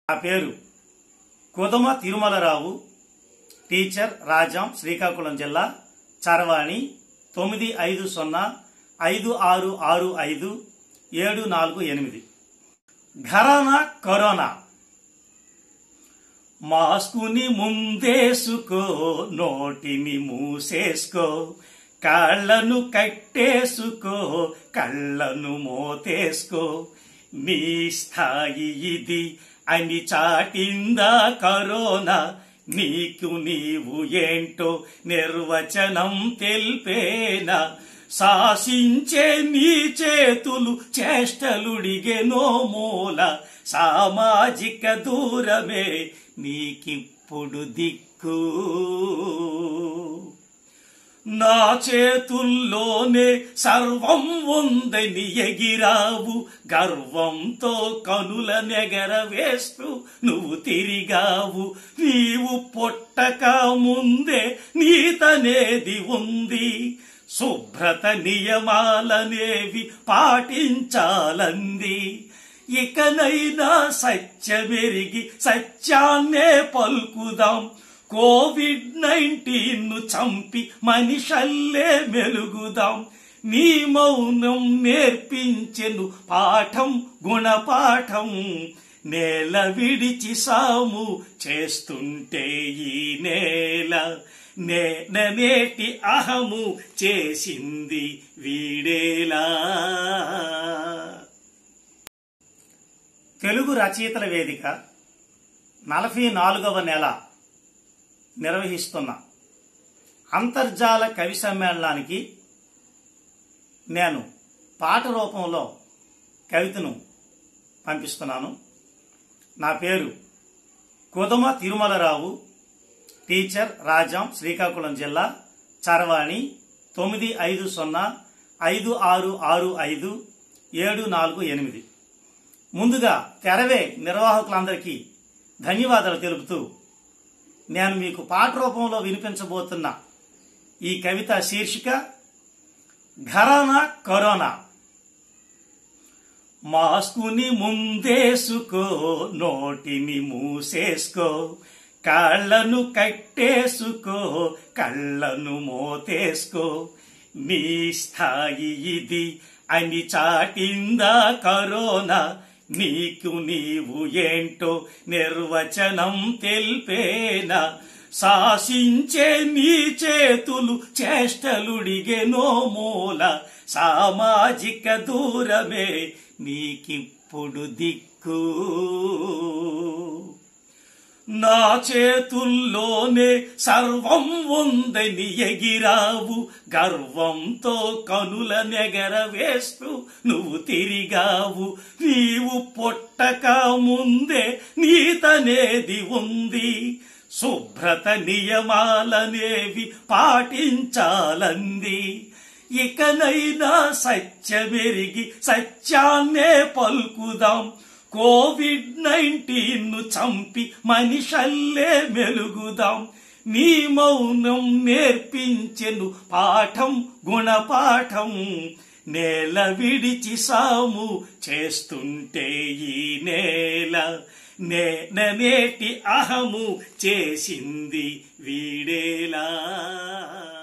నా పేరు కుదమ తిరుమలరావు టీచర్ రాజాం శ్రీకాకుళం జిల్లా చరవాణి తొమ్మిది ఐదు సున్నా ఐదు ఆరు ఆరు ఐదు ఏడు నాలుగు ఎనిమిది ఘరానా కరోనా మాస్కుని ముందేసుకో నోటిని మూసేసుకో కాళ్ళను కట్టేసుకో కళ్ళను మోతేసుకో నీ స్థాయి ఇది అని చాటిందా కరోనా నీకు నీవు ఏంటో నిర్వచనం తెల్పేనా శాసించే నీ చేతులు చేష్టలుడిగెనో మూల సామాజిక దూరమే నీకిప్పుడు దిక్కు నా చేతుల్లోనే సర్వం ఉందని ఎగిరావు గర్వంతో కనుల నెగర వేస్తూ నువ్వు తిరిగావు నీవు పొట్టక ముందే నీతనేది ఉంది శుభ్రత నియమాలనేవి పాటించాలంది ఇకనైనా సత్యమెరిగి సత్యాన్నే పలుకుదాం కోవిడ్ నైన్టీన్ ను చంపి మనిషల్లే మెలుగుదాం నీ మౌనం నేర్పించెను పాఠం గుణపాఠం నేల విడిచి సాము చేస్తుంటే ఈ నేల నేటి అహము చేసింది వీడేలా తెలుగు రచయితల వేదిక నలభై నాలుగవ నెల నిర్వహిస్తున్న అంతర్జాల కవి సమ్మేళనానికి నేను పాట రూపంలో కవితను పంపిస్తున్నాను నా పేరు కుదమ తిరుమలరావు టీచర్ రాజాం శ్రీకాకుళం జిల్లా చరవాణి తొమ్మిది ఐదు సున్నా ఐదు ఆరు ఆరు ఐదు ఏడు నాలుగు ఎనిమిది ముందుగా తెరవే నిర్వాహకులందరికీ ధన్యవాదాలు తెలుపుతూ నేను మీకు పాట రూపంలో వినిపించబోతున్న ఈ కవిత శీర్షిక ఘరానా కరోనా మాస్కుని ముందేసుకో నోటిని మూసేసుకో కాళ్ళను కట్టేసుకో కళ్ళను మోతేసుకో నీ స్థాయి ఇది అని చాటిందా కరోనా నీకు నీవు ఏంటో నిర్వచనం తెల్పేనా శాసించే నీ చేతులు చేష్టలుడిగెనో మూల సామాజిక దూరమే నీకిప్పుడు దిక్కు నా చేతుల్లోనే సర్వం ఉందని ఎగిరావు గర్వంతో కనుల నెగర వేస్తూ నువ్వు తిరిగావు నీవు పొట్టక ముందే నీతనేది ఉంది శుభ్రత నియమాలనేవి పాటించాలంది ఇకనైనా సత్యమెరిగి సత్యాన్నే పలుకుదాం కోవిడ్ నైన్టీన్ ను చంపి మనిషల్లే మెలుగుదాం నీ మౌనం నేర్పించెను పాఠం గుణపాఠం నేల విడిచి సాము చేస్తుంటే ఈ నేల నేటి అహము చేసింది వీడేలా